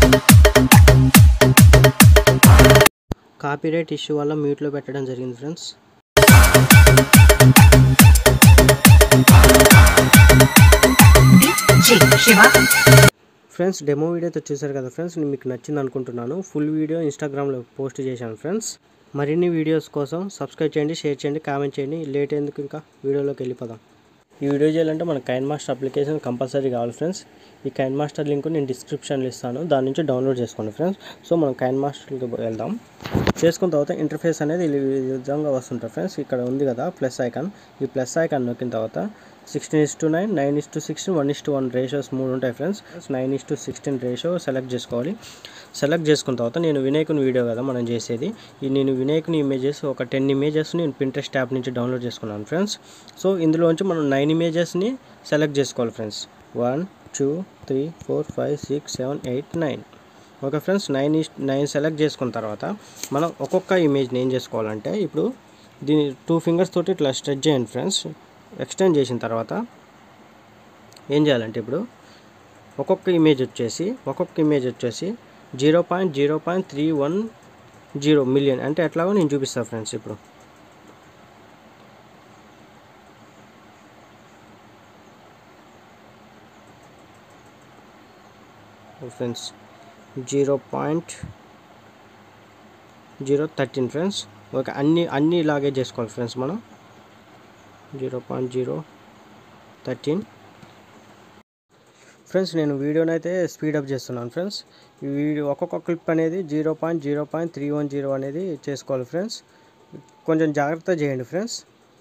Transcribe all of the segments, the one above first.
Copyright issue వల్ల మ్యూట్లో పెట్టడం జరిగింది ఫ్రెండ్స్ ఫ్రెండ్స్ డెమో వీడియోతో చూశారు కదా ఫ్రెండ్స్ మీకు నచ్చింది అనుకుంటున్నాను ఫుల్ వీడియో ఇన్స్టాగ్రామ్లో పోస్ట్ చేశాను ఫ్రెండ్స్ మరిన్ని వీడియోస్ కోసం సబ్స్క్రైబ్ చేయండి షేర్ చేయండి కామెంట్ చేయండి లేట్ ఎందుకు ఇంకా వీడియోలోకి వెళ్ళిపోదాం ఈ వీడియో చేయాలంటే మన కైన్ మాస్టర్ అప్లికేషన్ కంపల్సరీ కావాలి ఫ్రెండ్స్ ఈ కైన్ మాస్టర్ లింక్ నేను డిస్క్రిప్షన్లో ఇస్తాను దాని నుంచి డౌన్లోడ్ చేసుకోండి ఫ్రెండ్స్ సో మనం కైన్ మాస్టర్కి వెళ్దాం చేసుకున్న తర్వాత ఇంటర్ఫేస్ అనేది ఈ విధంగా వస్తుంటుంది ఫ్రెండ్స్ ఇక్కడ ఉంది కదా ప్లస్ ఐకాన్ ఈ ప్లస్ ఐకాన్ నొక్కిన తర్వాత sixteen is to nine nine is to sixteen one is to one ratios మూడు ఉంటాయి friends nine is to sixteen ratio select చేసుకోవాలి సెలెక్ట్ చేసుకున్న తర్వాత నేను వినాయకుని వీడియో కదా మనం చేసేది ఈ నేను వినాయకుని ఇమేజెస్ ఒక టెన్ ఇమేజెస్ నేను పింట్రెస్ట్ యాప్ నుంచి డౌన్లోడ్ చేసుకున్నాను ఫ్రెండ్స్ సో ఇందులోంచి మనం నైన్ ఇమేజెస్ని సెలెక్ట్ చేసుకోవాలి friends one two three four five six seven eight nine okay friends nine is nine select చేసుకున్న తర్వాత మనం ఒక్కొక్క ఇమేజ్ని ఏం చేసుకోవాలంటే ఇప్పుడు దీని టూ ఫింగర్స్ తోటి ఇట్లా స్ట్రెచ్ చేయండి ఫ్రెండ్స్ ఎక్స్టెండ్ చేసిన తర్వాత ఏం చేయాలంటే ఇప్పుడు ఒక్కొక్క ఇమేజ్ వచ్చేసి ఒక్కొక్క ఇమేజ్ వచ్చేసి zero point zero point three one zero million అంటే ఎట్లాగో నేను చూపిస్తాను ఫ్రెండ్స్ ఇప్పుడు friends zero point zero thirteen friends okay అన్ని అన్ని ఇలాగే చేసుకోవాలి ఫ్రెండ్స్ మనం zero point zero thirteen friends నేను వీడియోని అయితే స్పీడప్ చేస్తున్నాను ఫ్రెండ్స్ ఈ వీడియో ఒక్కొక్క క్లిప్ అనేది zero point zero point three one zero అనేది చేసుకోవాలి ఫ్రెండ్స్ కొంచెం జాగ్రత్త చేయండి ఫ్రెండ్స్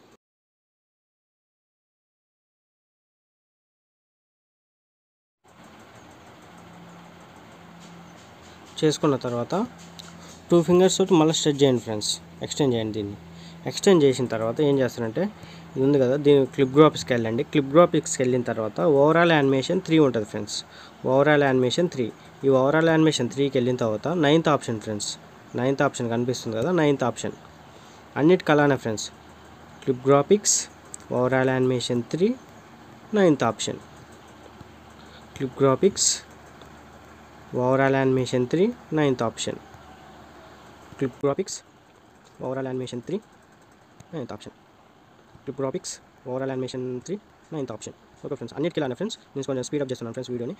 చేసుకున్న తర్వాత టూ ఫింగర్స్ తోటి మళ్ళీ స్ట్రెచ్ చేయండి ఫ్రెండ్స్ ఎక్స్టెండ్ చేయండి దీన్ని ఎక్స్టెండ్ చేసిన తర్వాత ఏం చేస్తారంటే ఇది ఉంది కదా దీని క్లిప్ గ్రాఫిక్స్కి వెళ్ళండి క్లిప్ గ్రాఫిక్స్కి వెళ్ళిన తర్వాత ఓవరాల్ యానిమేషన్ త్రీ ఉంటుంది ఫ్రెండ్స్ ఓవరాల్ యానిమేషన్ త్రీ ఈ ఓవరాల్ యానిమేషన్ త్రీకి వెళ్ళిన తర్వాత ninth option friends ninth option కనిపిస్తుంది కదా నైన్త్ ఆప్షన్ అన్నిటికి అలానే friends clip graphics overall animation three ninth option clip graphics overall animation three ninth option clip graphics overall animation three ninth option clip graphics overall animation three ninth option okay friends అన్నిటికీ ఇలానే friends నేను కొంచెం speedup చేస్తున్నాను friends వీడియోని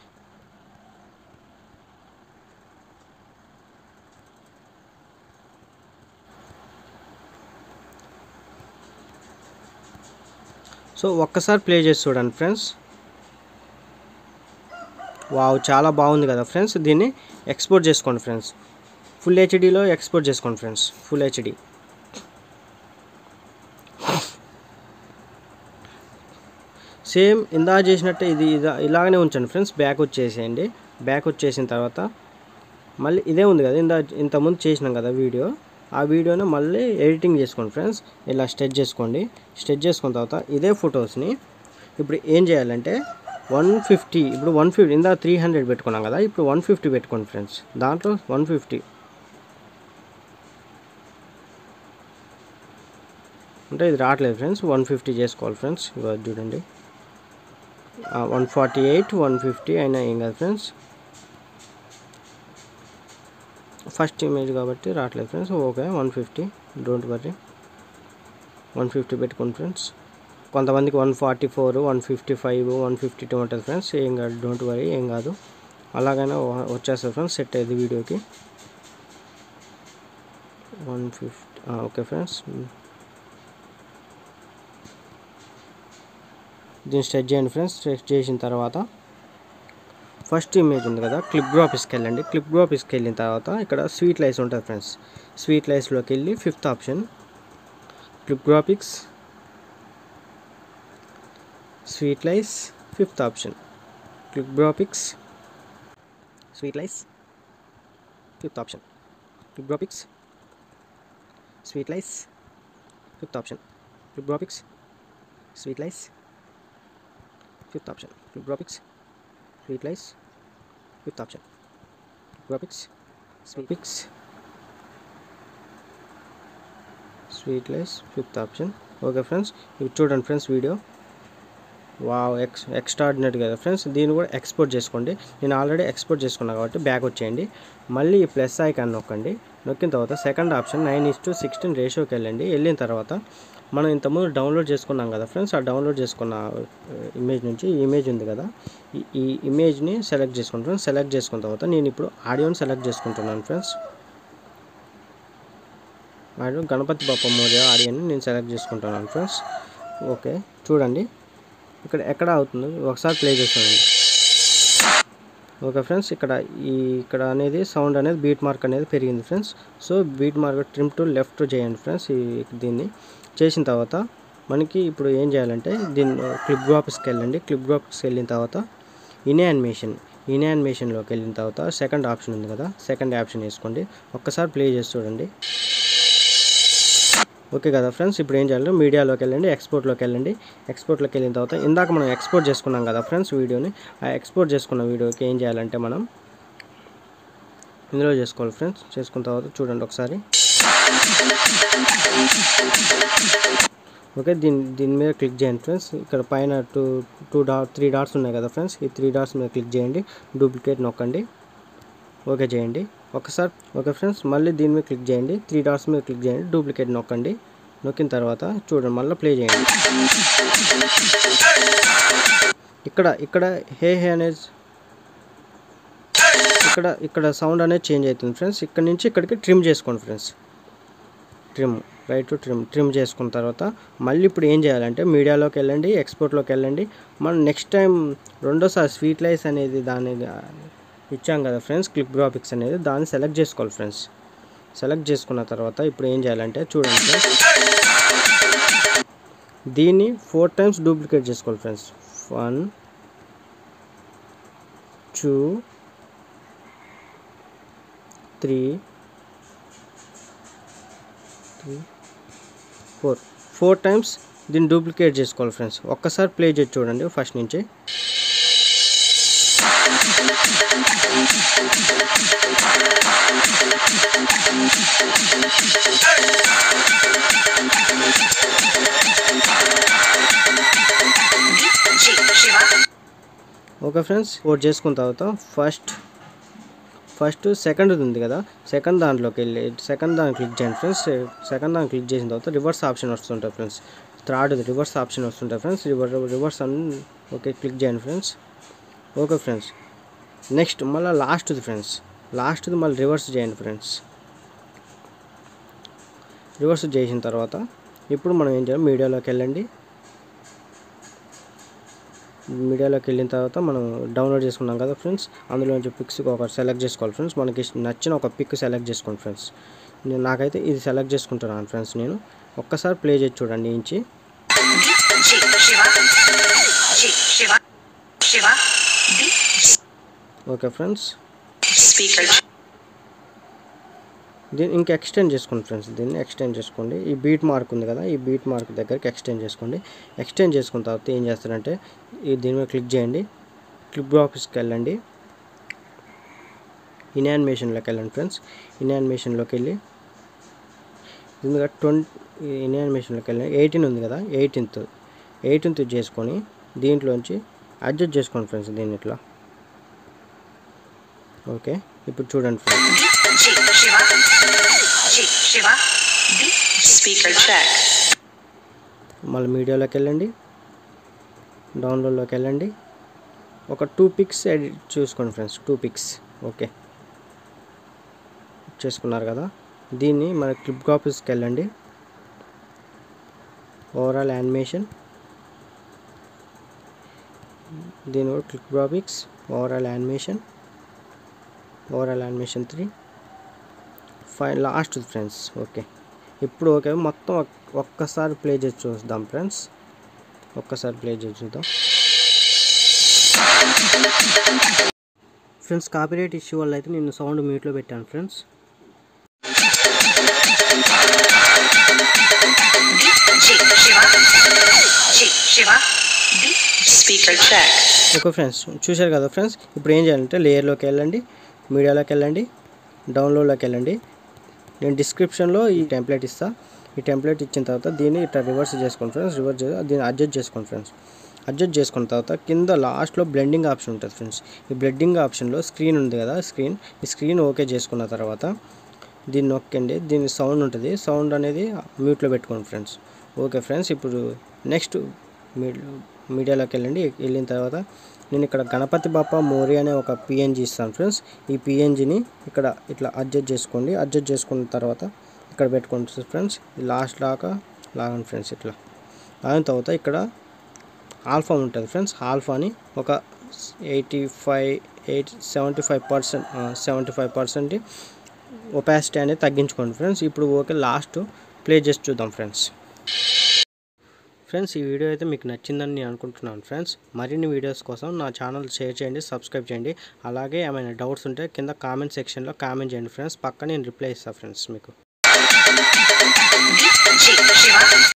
so ఒక్కసారి play చేసి చూడండి friends wow చాలా బాగుంది కదా ఫ్రెండ్స్ దీన్ని ఎక్స్పోర్ట్ చేసుకోండి ఫ్రెండ్స్ ఫుల్ హెచ్డీలో ఎక్స్పోర్ట్ చేసుకోండి ఫ్రెండ్స్ ఫుల్ హెచ్డీ సేమ్ ఇందా చేసినట్టే ఇది ఇదా ఇలాగనే ఉంచండి ఫ్రెండ్స్ బ్యాక్ వచ్చేసేయండి బ్యాక్ వచ్చేసిన తర్వాత మళ్ళీ ఇదే ఉంది కదా ఇందా ఇంతకుముందు చేసినాం కదా వీడియో ఆ వీడియోని మళ్ళీ ఎడిటింగ్ చేసుకోండి ఫ్రెండ్స్ ఇలా స్ట్రెచ్ చేసుకోండి స్ట్రెచ్ చేసుకున్న తర్వాత ఇదే ఫొటోస్ని ఇప్పుడు ఏం చేయాలంటే వన్ ఫిఫ్టీ ఇప్పుడు వన్ ఫిఫ్టీ ఇందా త్రీ హండ్రెడ్ పెట్టుకున్నాం కదా ఇప్పుడు వన్ ఫిఫ్టీ పెట్టుకోండి ఫ్రెండ్స్ దాంట్లో వన్ ఫిఫ్టీ అంటే ఇది రావట్లేదు ఫ్రెండ్స్ వన్ ఫిఫ్టీ చేసుకోవాలి ఫ్రెండ్స్ ఇక చూడండి one forty eight one fifty అయినా ఏం కాదు ఫ్రెండ్స్ ఫస్ట్ ఇమేజ్ కాబట్టి రావట్లేదు friends okay one fifty don't worry one fifty పెట్టుకోండి ఫ్రెండ్స్ కొంతమందికి one forty four one fifty five one fifty two ఉంటుంది ఫ్రెండ్స్ ఏం కాదు డోంట్ వరీ ఏం కాదు అలాగైనా వ- వచ్చేస్తుంది ఫ్రెండ్స్ సెట్ అయ్యేది వీడియోకి వన్ ఫిఫ్టీ ఓకే ఫ్రెండ్స్ దీన్ని స్ట్రెచ్ చేయండి ఫ్రెండ్స్ స్ట్రెచ్ చేసిన తర్వాత ఫస్ట్ ఇమేజ్ ఉంది కదా క్లిప్ గ్రాఫిక్స్కి వెళ్ళండి క్లిప్ గ్రాఫిక్స్కి వెళ్ళిన తర్వాత ఇక్కడ స్వీట్ లైస్ ఉంటుంది ఫ్రెండ్స్ స్వీట్ లైస్లోకి వెళ్ళి fifth option clip graphics sweet lies fifth option clip graphics sweet lies fifth option clip graphics sweet lies fifth option clip graphics sweet lies fifth option clip graphics sweet lies fifth option graphics sweet pics sweet lies fifth option okay friends ఇవి చూడండి friends video వా ex extraordinary కదా friends దీన్ని కూడా export చేసుకోండి నేను already export చేసుకున్నాను కాబట్టి బ్యాక్ వచ్చేయండి మళ్ళీ ఈ ప్లస్ ఐకాన్ నొక్కండి నొక్కిన తర్వాత second option nine is to sixteen రేషియోకి వెళ్ళండి వెళ్ళిన తర్వాత మనం ఇంతకుముందు డౌన్లోడ్ చేసుకున్నాం కదా ఫ్రెండ్స్ ఆ డౌన్లోడ్ చేసుకున్న ఇమేజ్ నుంచి ఈ ఇమేజ్ ఉంది కదా ఈ ఈ ఇమేజ్ని సెలెక్ట్ చేసుకుంటాను సెలెక్ట్ చేసుకున్న తర్వాత నేను ఇప్పుడు ఆడియోని సెలెక్ట్ చేసుకుంటున్నాను ఫ్రెండ్స్ ఆడియో గణపతి బాప్ప మోదీ ఆడియోని నేను సెలెక్ట్ చేసుకుంటున్నాను ఫ్రెండ్స్ ఓకే చూడండి ఇక్కడ ఎక్కడ అవుతుంది ఒకసారి ప్లే చేస్తానండి ఓకే ఫ్రెండ్స్ ఇక్కడ ఈ ఇక్కడ అనేది సౌండ్ అనేది బీట్ మార్క్ అనేది పెరిగింది friends so beat mark trim to left చేయండి ఫ్రెండ్స్ ఈ దీన్ని చేసిన తర్వాత మనకి ఇప్పుడు ఏం చేయాలంటే దీన్ని క్లిప్ గ్రాఫిక్స్కి వెళ్ళండి క్లిప్ గ్రాఫిక్స్కి వెళ్ళిన తర్వాత ఇన్ యానిమేషన్ ఇన్ యానిమేషన్లోకి వెళ్ళిన తర్వాత సెకండ్ ఆప్షన్ ఉంది కదా సెకండ్ ఆప్షన్ వేసుకోండి ఒక్కసారి ప్లే చేసి చూడండి ఓకే కదా ఫ్రెండ్స్ ఇప్పుడు ఏం చేయాలి మీడియాలోకి వెళ్ళండి ఎక్స్పోర్ట్లోకి వెళ్ళండి ఎక్స్పోర్ట్లోకి వెళ్ళిన తర్వాత ఇందాక మనం ఎక్స్పోర్ట్ చేసుకున్నాం కదా ఫ్రెండ్స్ వీడియోని ఆ ఎక్స్పోర్ట్ చేసుకున్న వీడియోకి ఏం చేయాలంటే మనం ఇందులో చేసుకోవాలి ఫ్రెండ్స్ చేసుకున్న తర్వాత చూడండి ఒకసారి ఓకే దీని దీని మీద క్లిక్ చేయండి ఫ్రెండ్స్ ఇక్కడ పైన two two dot three dots ఉన్నాయి కదా ఫ్రెండ్స్ ఈ త్రీ డాట్స్ మీద క్లిక్ చేయండి డూప్లికేట్ నొక్కండి ఓకే చేయండి ఒకసారి ఓకే ఫ్రెండ్స్ మళ్ళీ దీని మీద క్లిక్ చేయండి త్రీ డాట్స్ మీద క్లిక్ చేయండి డూప్లికేట్ నొక్కండి నొక్కిన తర్వాత చూడండి మళ్ళీ ప్లే చేయండి ఇక్కడ ఇక్కడ హే హే అనేది ఇక్కడ ఇక్కడ సౌండ్ అనేది చేంజ్ అవుతుంది ఫ్రెండ్స్ ఇక్కడ నుంచి ఇక్కడికి ట్రిమ్ చేసుకోండి friends trim right to trim trim చేసుకున్న తర్వాత మళ్ళీ ఇప్పుడు ఏం చేయాలంటే మీడియాలోకి వెళ్ళండి ఎక్స్పోర్ట్లోకి వెళ్ళండి మనం నెక్స్ట్ టైం రెండోసారి స్వీట్ లైస్ అనేది దాని ఇచ్చాం కదా ఫ్రెండ్స్ క్లిప్ గ్రాఫిక్స్ అనేది దాన్ని సెలెక్ట్ చేసుకోవాలి ఫ్రెండ్స్ సెలెక్ట్ చేసుకున్న తర్వాత ఇప్పుడు ఏం చేయాలంటే చూడండి ఫ్రెండ్స్ దీన్ని ఫోర్ టైమ్స్ డూప్లికేట్ చేసుకోవాలి friends one two three three four four times దీన్ని డూప్లికేట్ చేసుకోవాలి ఫ్రెండ్స్ ఒక్కసారి ప్లే చేసి చూడండి ఫస్ట్ నుంచి ఓకే ఫ్రెండ్స్ ఓట్ చేసుకున్న తర్వాత ఫస్ట్ ఫస్ట్ సెకండ్ ఉంది కదా సెకండ్ దాంట్లోకి వెళ్ళి సెకండ్ దాన్ని క్లిక్ చేయండి ఫ్రెండ్స్ సెకండ్ దాన్ని క్లిక్ చేసిన తర్వాత రివర్స్ ఆప్షన్ వస్తుంటుంది ఫ్రెండ్స్ థర్డ్ రివర్స్ ఆప్షన్ వస్తుంటుంది ఫ్రెండ్స్ రివర్ రివర్స్ అని ఓకే క్లిక్ చేయండి ఫ్రెండ్స్ ఓకే ఫ్రెండ్స్ నెక్స్ట్ మళ్ళీ లాస్ట్ది ఫ్రెండ్స్ లాస్ట్ది మళ్ళీ రివర్స్ చేయండి ఫ్రెండ్స్ రివర్స్ చేసిన తర్వాత ఇప్పుడు మనం ఏం చేయాలి మీడియాలోకి వెళ్ళండి మీడియాలోకి వెళ్ళిన తర్వాత మనం డౌన్లోడ్ చేసుకున్నాం కదా ఫ్రెండ్స్ అందులోంచి పిక్స్ ఒక సెలెక్ట్ చేసుకోవాలి ఫ్రెండ్స్ మనకి నచ్చిన ఒక పిక్ సెలెక్ట్ చేసుకోండి ఫ్రెండ్స్ నేను నాకైతే ఇది సెలెక్ట్ చేసుకుంటున్నాను ఫ్రెండ్స్ నేను ఒక్కసారి ప్లే చేసి చూడండి ఇంచి ఓకే ఫ్రెండ్స్ Speaker. దీన్ని ఇంకా ఎక్స్టెండ్ చేసుకోండి ఫ్రెండ్స్ దీన్ని ఎక్స్టెండ్ చేసుకోండి ఈ బీట్ మార్క్ ఉంది కదా ఈ బీట్ మార్క్ దగ్గరికి ఎక్స్టెండ్ చేసుకోండి ఎక్స్టెండ్ చేసుకున్న తర్వాత ఏం చేస్తారంటే ఈ దీని మీద క్లిక్ చేయండి క్లిప్ ఆఫీస్కి వెళ్ళండి ఇన్ యానిమేషన్లోకి వెళ్ళండి ఫ్రెండ్స్ ఇన్ యానిమేషన్లోకి వెళ్ళి ఇందుగా ట్వంటీ ఇన్ యానిమేషన్లోకి వెళ్ళి ఎయిటీన్ ఉంది కదా ఎయిటీన్త్ ఎయిటీన్త్ చేసుకొని దీంట్లోంచి అడ్జస్ట్ చేసుకోండి ఫ్రెండ్స్ దీన్ని ఇట్లా ఓకే ఇప్పుడు చూడండి friends G Shiva. G Shiva. D speaker check. మళ్ళీ మీడియాలోకి వెళ్ళండి డౌన్లోడ్లోకి వెళ్ళండి ఒక టూ పిక్స్ ఎడిట్ చూసుకోండి ఫ్రెండ్స్ టూ పిక్స్ ఓకే చేసుకున్నారు కదా దీన్ని మన క్లిప్ కాపీస్కి వెళ్ళండి ఓవరాల్ యానిమేషన్ దీని కూడా clip graphics overall animation overall animation three fine last friends okay ఇప్పుడు ఓకే మొత్తం ఒక్- ఒక్కసారి ప్లే చేసి చూద్దాం ఫ్రెండ్స్ ఒక్కసారి ప్లే చేసి చూద్దాం ఫ్రెండ్స్ కాపీరైట్ ఇష్యూ వల్ల అయితే నేను సౌండ్ మ్యూట్లో పెట్టాను friends G Shiva. G Shiva. D speaker check. Okay friends చూశారు కదా ఫ్రెండ్స్ ఇప్పుడు ఏం చేయాలంటే లేయర్లోకి వెళ్ళండి మీడియాలోకి వెళ్ళండి డౌన్లోడ్లోకి వెళ్ళండి నేను డిస్క్రిప్షన్లో ఈ టెంప్లెట్ ఇస్తా ఈ టెంప్లెట్ ఇచ్చిన తర్వాత దీన్ని ఇట్లా రివర్స్ చేసుకోండి ఫ్రెండ్స్ రివర్స్ చేసి దీన్ని అడ్జస్ట్ చేసుకోండి ఫ్రెండ్స్ అడ్జస్ట్ చేసుకున్న తర్వాత కింద లాస్ట్లో బ్లెండింగ్ ఆప్షన్ ఉంటుంది ఫ్రెండ్స్ ఈ బ్లెండింగ్ ఆప్షన్లో స్క్రీన్ ఉంది కదా స్క్రీన్ ఈ స్క్రీన్ ఓకే చేసుకున్న తర్వాత దీన్ని నొక్కండి దీని సౌండ్ ఉంటుంది సౌండ్ అనేది మ్యూట్లో పెట్టుకోండి ఫ్రెండ్స్ ఓకే ఫ్రెండ్స్ ఇప్పుడు నెక్స్ట్ మీడియాలోకి వెళ్ళండి వెళ్ళిన తర్వాత నేను ఇక్కడ గణపతి బాప్ప మోరి అనే ఒక పిఎన్జీ ఇస్తాను ఫ్రెండ్స్ ఈ పిఎన్జీని ఇక్కడ ఇట్లా అడ్జస్ట్ చేసుకోండి అడ్జస్ట్ చేసుకున్న తర్వాత ఇక్కడ పెట్టుకోండి ఫ్రెండ్స్ లాస్ట్ దాకా లాగండి ఫ్రెండ్స్ ఇట్లా లాగిన తర్వాత ఇక్కడ ఆల్ఫా ఉంటుంది ఫ్రెండ్స్ ఆల్ఫాని ఒక eighty five eight seventy five percent seventy five percent opacity అనేది తగ్గించుకోండి ఫ్రెండ్స్ ఇప్పుడు ఓకే లాస్ట్ ప్లే చేసి చూద్దాం ఫ్రెండ్స్ ఫ్రెండ్స్ ఈ వీడియో అయితే మీకు నచ్చిందని నేను అనుకుంటున్నాను ఫ్రెండ్స్ మరిన్ని వీడియోస్ కోసం నా ఛానల్ షేర్ చేయండి సబ్స్క్రైబ్ చేయండి అలాగే ఏమైనా డౌట్స్ ఉంటే కింద కామెంట్ సెక్షన్లో కామెంట్ చేయండి ఫ్రెండ్స్ పక్క నేను రిప్లై ఇస్తాను ఫ్రెండ్స్ మీకు D J Shiva